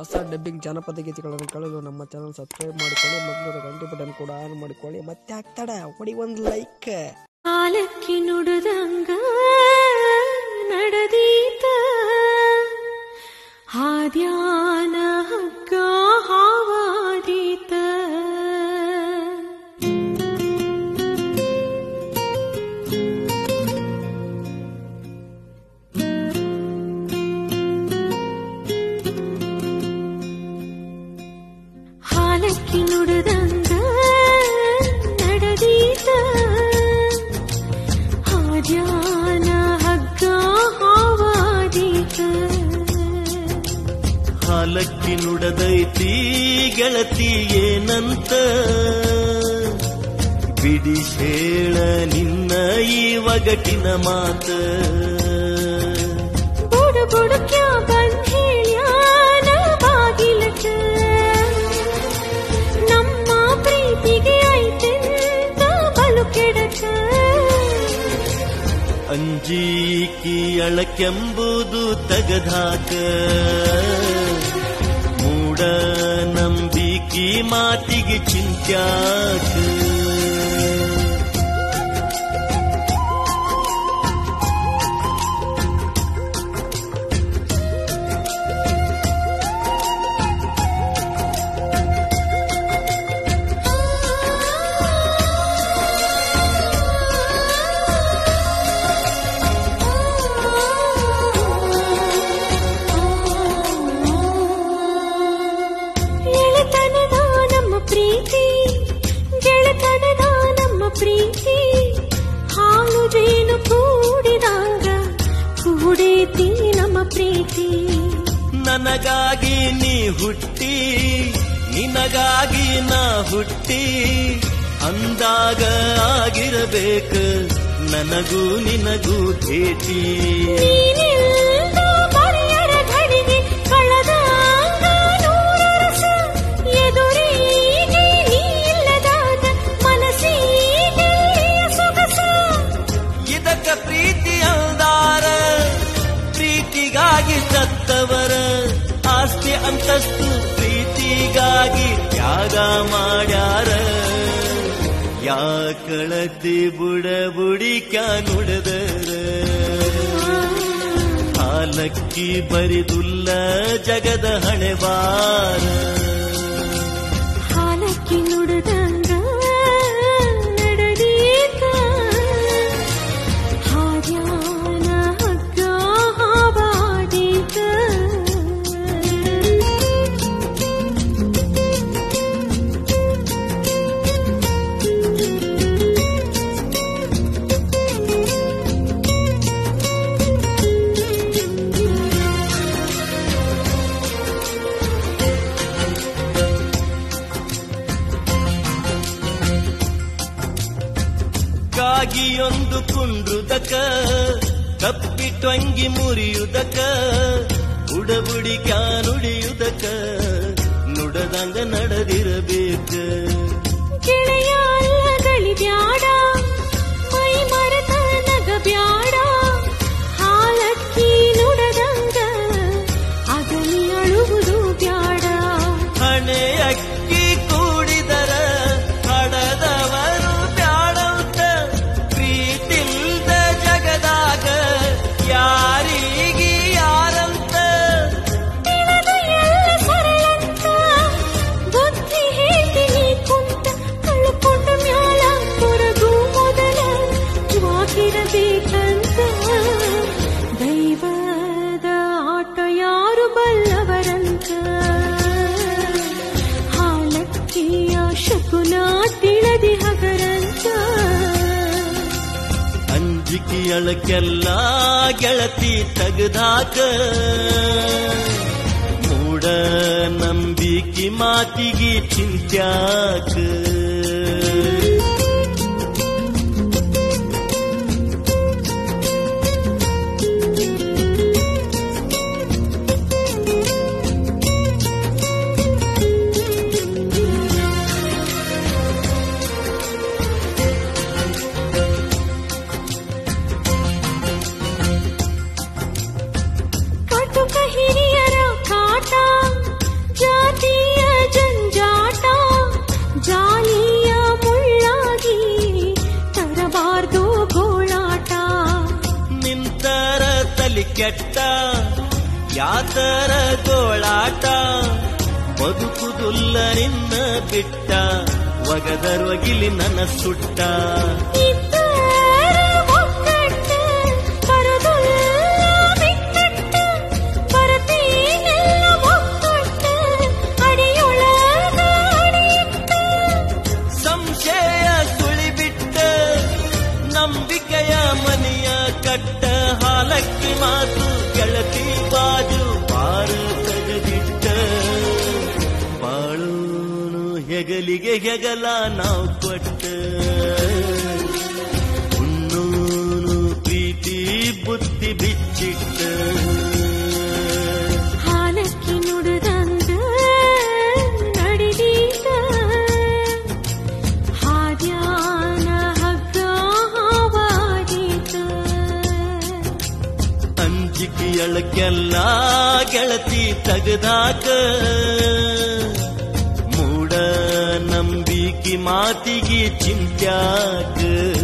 ಹೊಸ ಡಬ್ಬಿಂಗ್ ಜಾನಪದ ಗೀತೆಗಳನ್ನು ಕೇಳಲು ನಮ್ಮ ಚಾನಲ್ ಸಬ್ಸ್ಕ್ರೈಬ್ ಮಾಡಿಕೊಳ್ಳಿ ಮಗ್ಳೂರ ಗಂಟೆ ಬಟನ್ ಕೂಡ ಆನ್ ಮಾಡಿಕೊಳ್ಳಿ ಮತ್ತೆ ಆಗ್ತಾಡ ಹೊಡಿ ಒಂದು ಲೈಕ್ ಕಾಲಕ್ಕೆ ನುಡಿದಂಗ ನಡೆದೀತ ಹಾದ್ಯಾನ ಹಗ್ಗ ಹಾವಾದೀತ ಹಾಲಕ್ಕಿ ನುಡಿದಂಗ ನಡೆದೀತ ಹಾದ್ಯಾನ ಹಗ್ಗ ಹಾವಾದೀತ ಹಾಲಕ್ಕಿ ನುಡದೈತಿ ಗೆಳತಿ ಏನಂತ ಬಿಡಿ ಹೇಳ ನಿನ್ನ ಈ ಒಗಟಿನ ಮಾತ ಬುಡು ಬುಡುಕ್ಯಾ ಬಂದ್ ಹೇಳ್ಯಾನ ಬಾಗಿಲಕ ನಮ್ಮ ಪ್ರೀತಿಗೆ ಐತೆಂತ ಬಲು ಕೆಡಕ ಅಂಜೀಕಿ ಅಳಕೆಂಬುದು ತಗದಾಕ ಮೂಡ ನಂಬಿಕಿ ಮಾತಿಗೆ ಚಿಂತ್ಯಾಕ ಎಳೆತನದ ನಮ್ಮ ಪ್ರೀತಿ ಗೆಳೆತನದ ನಮ್ಮ ಪ್ರೀತಿ ಹಾಲು ಜೇನು ಕೂಡಿದಾಗ ಕೂಡೇತಿ ನಮ್ಮ ಪ್ರೀತಿ ನನಗಾಗಿ ನೀ ಹುಟ್ಟಿ ನಿನಗಾಗಿ ನಾ ಹುಟ್ಟಿ ಅಂದಾಗ ಆಗಿರಬೇಕ ನನಗೂ ನಿನಗೂ ಭೇಟಿ ನೀನಿಲ್ದ ಮರೆಯರ ಘಳಿಗೆ ಕಳೆದಾಗ ನೂರರಸ ಎದುರಿಗೆ ನೀ ಇಲ್ಲದಾಗ ಮನಸ್ಸಿಗೆ ಸೊಗಸ ಇದಕ್ಕ ಪ್ರೀತಿ ಅಂದಾರ ಪ್ರೀತಿಗಾಗಿ ಸತ್ತವರ ಆಸ್ತಿ ಅಂತಸ್ತು ಪ್ರೀತಿಗಾಗಿ ತ್ಯಾಗ ಮಾಡ್ಯಾರ ಯಾಕಳತಿ ಬುಡ ಬುಡಿಕ್ಯಾ ನುಡದರ ಹಾಲಕ್ಕಿ ಬರಿದುಲ್ಲ ಜಗದ ಹಣೆಬಾರ ಹಾಲಕ್ಕಿ ನುಡಿದಂಗ ನಡೆದೀತ ಹಾದ್ಯಾನ ಹಗ್ಗ ಹಾವಾದೀತ ಕಾಗಿಯೊಂದು ಕುಂಡ್ರುದಕ ಕಪ್ಪಿಟ್ಟೊಂಗಿ ಮುರಿಯುದಕ ಉಡಬುಡಿ ನುಡಿಯುದಕ ನುಡದಂಗ ನಡೆದಿರಬೇಕ ಗೆಳೆಯ ಅಲ್ಲಗಳಿ ಬ್ಯಾಡ ಮೈ ಮರೆತ ನಗ ಬ್ಯಾಡ ಹಾಲಕ್ಕಿ ನುಡದಂಗ ಅಗಲಿ ಅಳುವುದು ಬ್ಯಾಡ ಹಣೆ ಅಕ್ಕಿ ಕೂಡಿದರ ಹಡದವರು ಬ್ಯಾಡಂತ ಪ್ರೀತಿಲ್ದ ಜಗದಾಗ ಯಾರಿಗೆ ಯಾರಂತ ತಿಳಿದು ಎಲ್ಲ ಸರಳಂತ ಬುದ್ಧಿ ಹೇಳ್ತೀನಿ ಕುಂತ ಕಳ್ಕೊಂಡ ಮ್ಯಾಲ ಕೊರಗು ಮೊದಲ ವಾಕಿರಬೇಕಂತ ದೈವದ ಆಟ ಯಾರು ಬಲ್ಲವರಂತ ಹಾಲಕ್ಕಿಯ ಶಕುನ ತಿಳಿದಿ ಹಗರಂತ ಅಂಜಿಕೆಯಳಕ್ಕೆಲ್ಲ ಗೆಳತಿ ತಗದಾಕ ಮೂಡ ನಂಬಿಕೆ ಮಾತಿಗೆ ಚಿಂತ್ಯಾಕ ತಲಿ ಕೆಟ್ಟ ಯಾತರ ಗೋಳಾಟ ಬದುಕುದುಲ್ಲ ನಿನ್ನ ಬಿಟ್ಟ ಒಗದರೊಗಿಲಿ ನನ್ನ ಸುಟ್ಟ ಇಬ್ಬರ ಒಕ್ಕಟ್ಟ ಬರುದುಲ್ಲ ಬಿಟ್ಟಟ್ಟ ಬರುತ್ತೀನೆಲ್ಲ ಒಕ್ಕಟ್ಟ ಅಡಿಯೊಳಗ ಅಡಿಯಿಟ್ಟ ಸಂಶಯ ಸುಳಿಬಿಟ್ಟ ನಂಬಿಕೆಯ ಮನೆಯ ಕಟ್ಟ ಹಾಲಕ್ಕಿ ಮಾತು ಗೆಳತಿ ಬಾಜು ಬಾರ ತೆಗೆದಿಟ್ಟ ಬಾಳೂನು ಹೆಗಲಿಗೆ ಹೆಗಲ ನಾವು ಕೊಟ್ಟ ಉಣ್ಣೂನು ಪ್ರೀತಿ ಬುದ್ಧಿ ಬಿಚ್ಚಿಟ್ಟ ಹಾಲಕ್ಕಿ ನುಡಿದಂಗ ನಡೆದೀಗ ಹಾದ್ಯಾನ ಹಗ್ಗ ಹಾವಾದೀತ ಅಂಜಿಕೆಯಳಕ್ಕೆಲ್ಲ ಗೆಳತಿ ತಗದಾಕ ಮೂಡ ನಂಬಿಕೆ ಮಾತಿಗೆ ಚಿಂತ್ಯಾಕ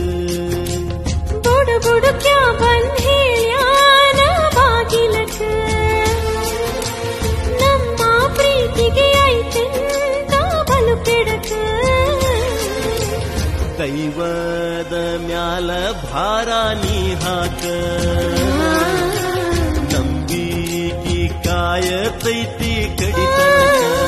ಬುಡು ಬುಡುಕ್ಯಾ ಬಂದ್ ಹೇಳ್ಯಾನ ಬಾಗಿಲಕ ನಮ್ಮ ಪ್ರೀತಿಗೆ ಐತೆಂತ ಬಲು ಕೆಡಕ ದೈವದ ಮ್ಯಾಲ ಭಾರ ನೀ ಹಾಕ ನಂಬಿಕೆ ಕಾಯತೈತಿ ಕಡಿತನಕ